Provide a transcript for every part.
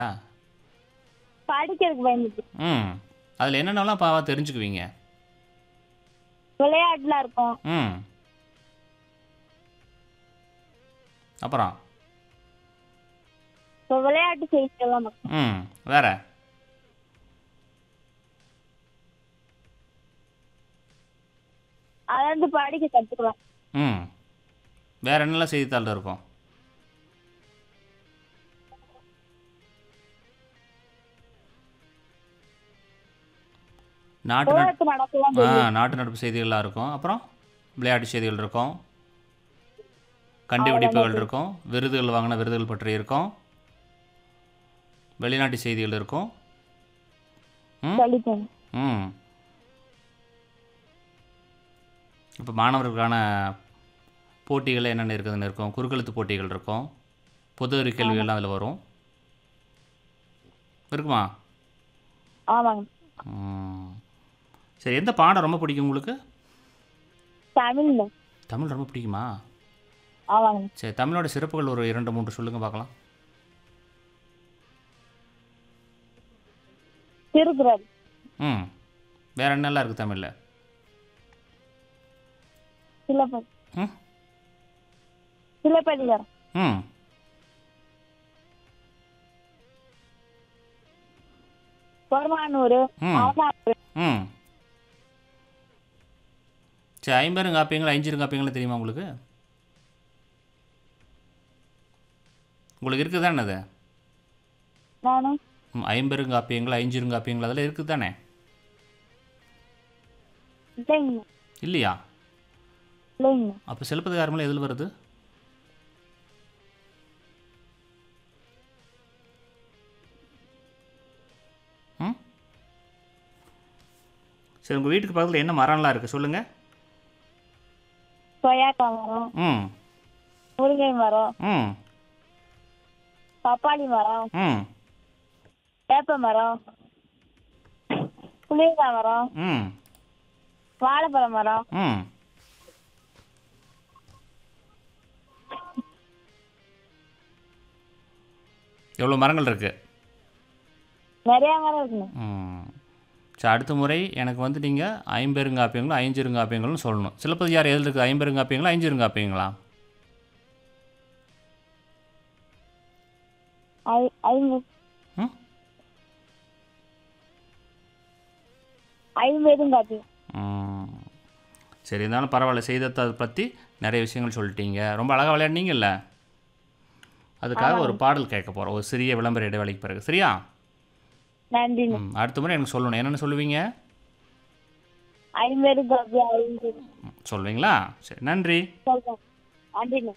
ஆ படிக்கிறதுக்கு பயந்துட்டு ம் அதில் என்னென்னலாம் பாவா தெரிஞ்சுக்குவீங்க விளையாட்டுலாம் இருக்கும் ம் அப்புறம் இப்போ விளையாட்டு செய்திகள்லாம் இருக்கும் ம் வேற அதை வந்து படிக்க கற்றுக்கலாம் ம் வேற என்னெல்லாம் செய்தித்தாளில் இருக்கும் நாட்டு நட் உலகத்து நடக்கலாம் ஆ நாட்டு நடப்பு செய்திகள்லாம் இருக்கும் அப்புறம் விளையாட்டு செய்திகள் இருக்கும் கண்டுபிடிப்புகள் இருக்கும் விருதுகள் வாங்கின விருதுகள் பற்றி இருக்கும் வெளிநாட்டு செய்திகள் இருக்கும் சொல்லித்தேன் ம் இப்போ மாணவர்களுக்கான போட்டிகள் என்னென்ன இருக்குதுன்னு இருக்கும் குறுக்கெழுத்து போட்டிகள் இருக்கும் பொது அறிவு கேள்விகள்லாம் அதில் வரும் இருக்குமா ஆமாங்க ம். சரி எந்த பாடம் ரொம்ப பிடிக்கும் உங்களுக்கு தமிழ்ல தமிழ் ரொம்ப பிடிக்குமா ஆமாங்க சரி தமிழோட சிறப்புகள் ஒரு இரண்டு மூன்று சொல்லுங்கள் பார்க்கலாம் திருக்குறள் ம் வேற என்னெல்லாம் இருக்குது தமிழில் சிலப்பதி ம் சிலப்பதிகாரம் ம் புறநானூறு ம். அவனானூறு ம் சரி ஐம்பெருங்காப்பியங்கள் ஐஞ்சிருங்காப்பியங்களும் தெரியுமா உங்களுக்கு உங்களுக்கு இருக்குது தானே அது நானும் ம், ஐம்பெருங்காப்பியங்கள் ஐஞ்சிருங்காப்பியங்கள் அதெல்லாம் இருக்குது தானே இல்லைங்க இல்லையா இல்லைங்க அப்போ சிலப்பதிகாரமெல்லாம் எதில் வருது ம் சரி உங்கள் வீட்டுக்கு பக்கத்தில் என்ன மரம்லாம் இருக்குது சொல்லுங்கள் கொய்யாக்காய் மரம் ம் முருங்கை மரம் ம் பப்பாளி மரம் ம் வேப்ப மரம் புளியங்காய் மரம் ம் வாழைப்பழ மரம் ம் எவ்வளோ மரங்கள் இருக்குது நிறைய மரம் இருக்குங்க ம் சரி அடுத்த முறை எனக்கு வந்து நீங்கள் ஐம்பெருங்காப்பியங்களும் ஐஞ்சிருங்காப்பியங்களும் சொல்லணும் சிலப்பதிகாரம் எதில் இருக்குது ஐம்பெருங்காப்பியங்களா ஐஞ்சிருங்காப்பியங்களா ஐ ஐந்து ம் ஐம்பதும் காப்பி ம். சரி இருந்தாலும் பரவாயில்ல செய்தத்தை பற்றி நிறைய விஷயங்கள் சொல்லிட்டீங்க ரொம்ப அழகாக விளையாடுனீங்கல்ல அதுக்காக ஒரு பாடல் கேட்க போகிறோம் ஒரு சிறிய விளம்பர இடைவேளைக்கு பிறகு சரியா நன்றிங்க ம் அடுத்த முறை எனக்கு சொல்லணும் என்னென்னு சொல்லுவீங்க ஐம்பது காப்பி ஐந்து ம், சொல்லுவீங்களா சரி நன்றி சொல்றேன் நன்றிங்க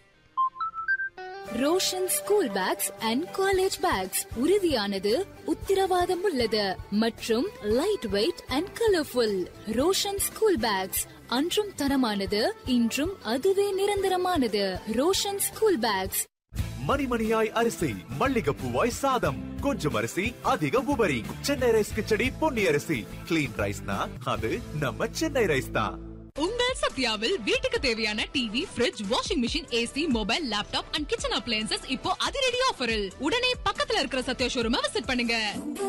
Roshan school bags and college bags உறுதியானது உத்திரவாதம் உள்ளது மற்றும் light weight and colourful Roshan school bags அன்றும் தரமானது இன்றும் அதுவே நிரந்தரமானது ரோஷன் ஸ்கூல் பேக்ஸ் மணிமணியாய் அரிசி மல்லிகைப்பூவாய் சாதம் கொஞ்சம் அரிசி அதிக உபரி சென்னை ரைஸ் கிச்சடி பொன்னி அரிசி கிளீன் ரைஸ்னா அது நம்ம சென்னை ரைஸ் தான் உங்கள் சத்யாவில் வீட்டுக்கு தேவையான TV fridge washing machine AC mobile laptop and kitchen appliances இப்போ அதிரடி ஆஃபரில் உடனே பக்கத்துல இருக்கிற சத்யா ஷோரூமை விசிட் பண்ணுங்க